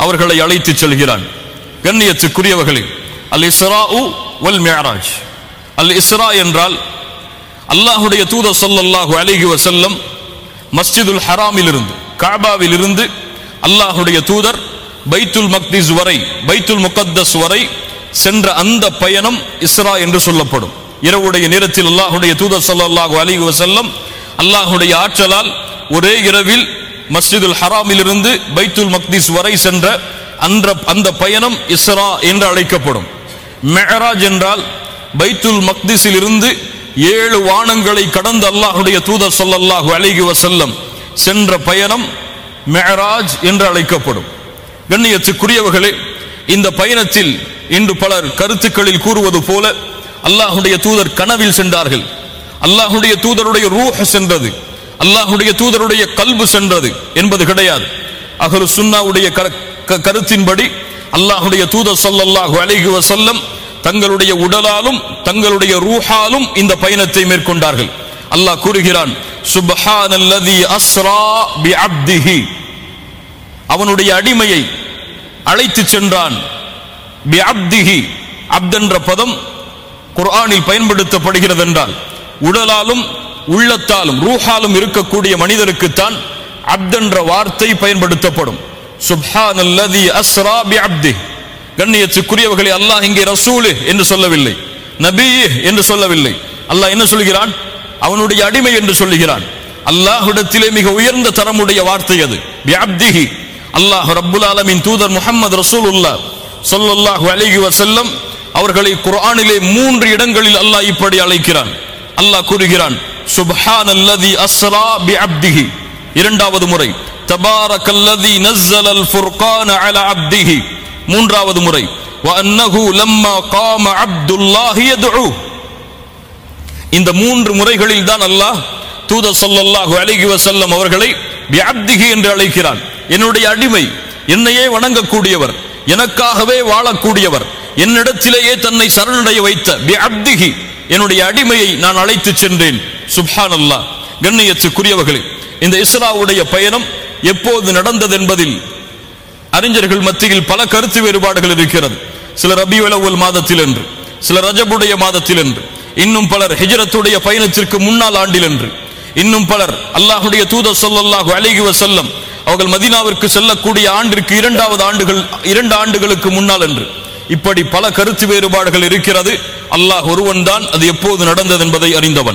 அவர்களை அழைத்துச் செல்கிறான் கண்ணியத்துக்குரியவர்களே அல் இஸ்ரா வல் மியராஜ் அல் இஸ்ரா என்றால் அல்லாஹுடைய தூதர் ஸல்லல்லாஹு அலைஹி வஸல்லம் மஸ்ஜிதுல் ஹராமில் இருந்து காபாவில் இருந்து அல்லாஹுடைய தூதர் பைத்துல் மக்திஸ் வரை பைத்துல் முகத்தஸ் வரை சென்ற அந்த பயணம் இஸ்ரா என்று சொல்லப்படும் இரவுடைய நேரத்தில் அல்லாஹுடைய தூதர் ஸல்லல்லாஹு அலைஹி வஸல்லம் அல்லாஹுடைய ஆற்றலால் ஒரே இரவில் மஸ்ஜிதுல் ஹராமில் இருந்து பைத்துல் மக்திஸ் வரை சென்ற அந்த அந்த பயணம் இஸ்ரா என்று அழைக்கப்படும் மெஹராஜ் என்றால் பைத்துல் மக்திஸில் இருந்து ஏழு வானங்களை கடந்து அல்லாஹுடைய தூதர் ஸல்லல்லாஹு அலைஹி வஸல்லம் சென்ற பயணம் மெஹராஜ் என்று அழைக்கப்படும் கண்ணியத்துக்குரியவர்களே இந்த பயணத்தில் இன்று பலர் கருத்துக்களில் கூறுவது போல அல்லாஹுடைய தூதர் கனவில் சென்றார்கள் அல்லாஹுடைய தூதருடைய ரூஹ் சென்றது அல்லாஹுடைய தூதருடைய கல்பு சென்றது என்பது கிடையாது அகரு சுன்னாவுடைய கர- க- கருத்தின்படி அல்லாஹுடைய தூதர் ஸல்லல்லாஹு அலைஹி வஸல்லம் தங்களுடைய உடலாலும் தங்களுடைய ரூஹாலும் இந்த பயணத்தை மேற்கொண்டார்கள் அல்லாஹ் கூறுகிறான் சுப்ஹானல்லதி அஸ்ரா பிஅப்திஹி அவனுடைய அடிமையை அழைத்துச் சென்றான் பிஅப்திஹி அப்த் என்ற பதம் குர்ஆனில் பயன்படுத்தப்படுகிறது என்றால் உடலாலும் உள்ளத்தாலும் ரூஹாலும் இருக்கக்கூடிய மனிதருக்குத்தான் அப்த் என்ற வார்த்தை பயன்படுத்தப்படும் சுப்ஹானல்லதி அஸ்ரா பிஅப்திஹி கண்ணியத்துக்குரியவர்களே அல்லாஹ் இங்கே ரசூலு என்று சொல்லவில்லை நபி என்று சொல்லவில்லை அல்லாஹ் என்ன சொல்கிறான் அவனுடைய அடிமை என்று சொல்லுகிறான் அல்லாஹ்விடத்திலே மிக உயர்ந்த தரமுடைய வார்த்தை அது பிஅப்திஹி அல்லாஹ் ரப்புல் ஆலமின் தூதர் முஹம்மது ரசூலுல்லாஹ் ஸல்லல்லாஹு அலைஹி வஸல்லம் அவர்களை குர்ஆனிலே மூன்று இடங்களில் அல்லாஹ் இப்படி அழைக்கிறான் அல்லாஹ் கூறுகிறான் சுப்ஹானல்லதி அஸ்ரா பிஅப்திஹி இரண்டாவது முறை தபாரக்கல்லதி நஸ்ஸலல் ஃபுர்கான அலா அப்திஹி மூன்றாவது முறை وأنه لما قام عبد الله يدعو இந்த மூன்று முறைகளில் தான் அல்லாஹ் தூதர் ஸல்லல்லாஹு அலைஹி வஸல்லம் அவர்களை பிஅப்திஹி என்று அழைக்கிறான் என்னுடைய அடிமை என்னையே வணங்கக்கூடியவர் எனக்காகவே வாழக்கூடியவர் என்னிடத்திலேயே தன்னை சரணடைய வைத்த பிஅப்திஹி என்னுடைய அடிமையை நான் அழைத்துச் சென்றேன் சுப்ஹானல்லாஹ் கண்ணியத்துக்குரியவர்களே இந்த இஸ்ராவுடைய பயணம் எப்போது நடந்தது என்பதில் அறிஞர்கள் மத்தியில் பல கருத்து வேறுபாடுகள் இருக்கிறது சில ரபியுல் அவ்வல் மாதத்தில் என்று சில ரஜபுடைய மாதத்தில் என்று இன்னும் பலர் ஹிஜ்ரத்துடைய பயணத்திற்கு முன்னாள் ஆண்டில் என்று இன்னும் பலர் அல்லாஹுடைய தூதர் ஸல்லல்லாஹு அலைஹி வஸல்லம் அவர்கள் மதீனாவிற்கு செல்லக்கூடிய ஆண்டிற்கு இரண்டாவது ஆண்டுகள் இரண்டு ஆண்டுகளுக்கு முன்னால் என்று இப்படி பல கருத்து வேறுபாடுகள் இருக்கிறது அல்லாஹ் ஒருவன் தான் அது எப்போது நடந்தது என்பதை அறிந்தவன்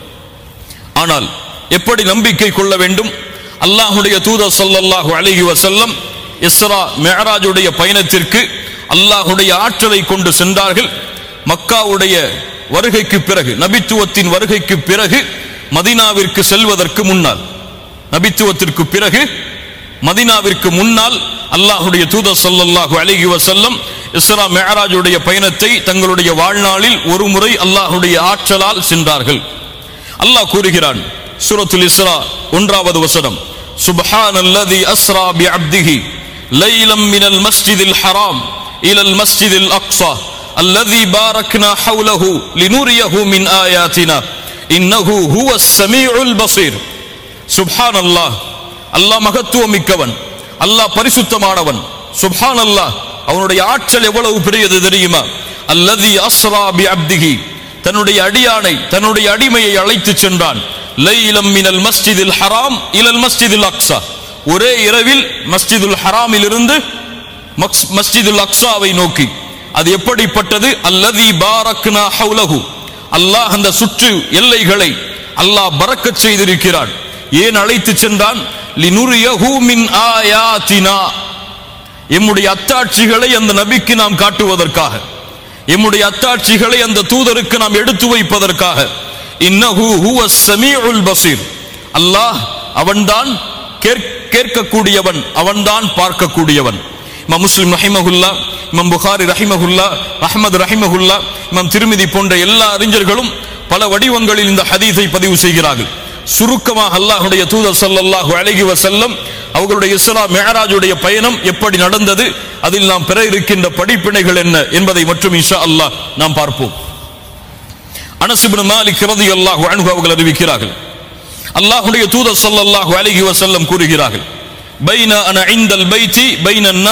ஆனால் எப்படி நம்பிக்கை கொள்ள வேண்டும் அல்லாஹுடைய தூதர் ஸல்லல்லாஹு அலைஹி வஸல்லம் இஸ்ரா மிஅராஜுடைய பயணத்திற்கு அல்லாஹுடைய ஆற்றலை கொண்டு சென்றார்கள் மக்காவுடைய வருகைக்கு பிறகு நபித்துவத்தின் வருகைக்கு பிறகு மதீனாவிற்கு செல்வதற்கு முன்னால் நபித்துவத்திற்கு பிறகு மதீனாவிற்கு முன்னால் அல்லாஹுடைய தூதர் ஸல்லல்லாஹு அலைஹி வஸல்லம் இஸ்ரா மிஅராஜுடைய பயணத்தை தங்களுடைய வாழ்நாளில் ஒரு முறை அல்லாஹுடைய ஆற்றலால் சென்றார்கள் அல்லாஹ் கூறுகிறான் சூரத்துல் இஸ்ரா ஒன்றாவது வசனம் சுப்ஹானல்லதி அஸ்ரா பிஅப்திஹி லைலம் மினல் மஸ்ஜிதில் ஹராம் இலல் மஸ்ஜிதில் அக்ஸா அல்லதி பாரக்னா ஹவுலஹு லினுரியஹு மின் ஆயாத்தினா இன்னஹு ஹுவஸ் ஸமீஉல் பஸீர் சுப்ஹானல்லாஹ் அல்லாஹ் மகத்துவம் மிக்கவன் அல்லாஹ் பரிசுத்தமானவன் சுப்ஹானல்லாஹ் அவனுடைய ஆற்றல் எவ்வளவு பெரியது தெரியுமா அல்லதி அஸ்ரா பிஅப்திஹி தன்னுடைய அடியானை தன்னுடைய அடிமையை அழைத்துச் சென்றான் லைலம் மினல் மஸ்ஜிதில் ஹராம் இலல் மஸ்ஜிதில் அக்ஸா ஒரே இரவில் மஸ்ஜிதுல் ஹராமில் இருந்து மக்ஸ்- மஸ்ஜிதுல் அக்ஸாவை நோக்கி அது எப்படிப்பட்டது அல்லதி பாரக்னா ஹவுலஹு அல்லாஹ் அந்த சுற்று எல்லைகளை அல்லாஹ் பறக்கச் செய்திருக்கிறான் ஏன் அழைத்துச் சென்றான் லினுரியஹு மின் ஆயாத்தினா எம்முடைய அத்தாட்சிகளை அந்த நபிக்கு நாம் காட்டுவதற்காக எம்முடைய அத்தாட்சிகளை அந்த தூதருக்கு நாம் எடுத்து வைப்பதற்காக இன்னஹு ஹுவஸ் ஸமீஉல் பஸீர் அல்லாஹ் அவன்தான் கேட்க- கேட்கக்கூடியவன் அவன்தான் பார்க்கக்கூடியவன் இமாம் முஸ்லிம் ரஹிமஹுல்லா இமாம் புகாரி ரஹிமஹுல்லா அஹ்மது ரஹிமஹுல்லா இமாம் திருமிதி போன்ற எல்லா அறிஞர்களும் பல வடிவங்களில் இந்த ஹதீஸை பதிவு செய்கிறார்கள் சுருக்கமாக அல்லாஹ்வுடைய தூதர் ஸல்லல்லாஹு அலைஹி வஸல்லம் அவர்களுடைய இஸ்ரா மிஅராஜுடைய பயணம் எப்படி நடந்தது அதில் நாம் பெற இருக்கின்ற படிப்பினைகள் என்ன என்பதை மட்டும் இன்ஷா அல்லாஹ் நாம் பார்ப்போம் அனஸ் இப்னு மாலிக் ரலியல்லாஹு அன்ஹு அவர்கள் அறிவிக்கிறார்கள் அல்லாஹ்வுடைய தூதர் ஸல்லல்லாஹு அலைஹி வஸல்லம் கூறுகிறார்கள் பைன அன இந்தல் பைத்தி பைன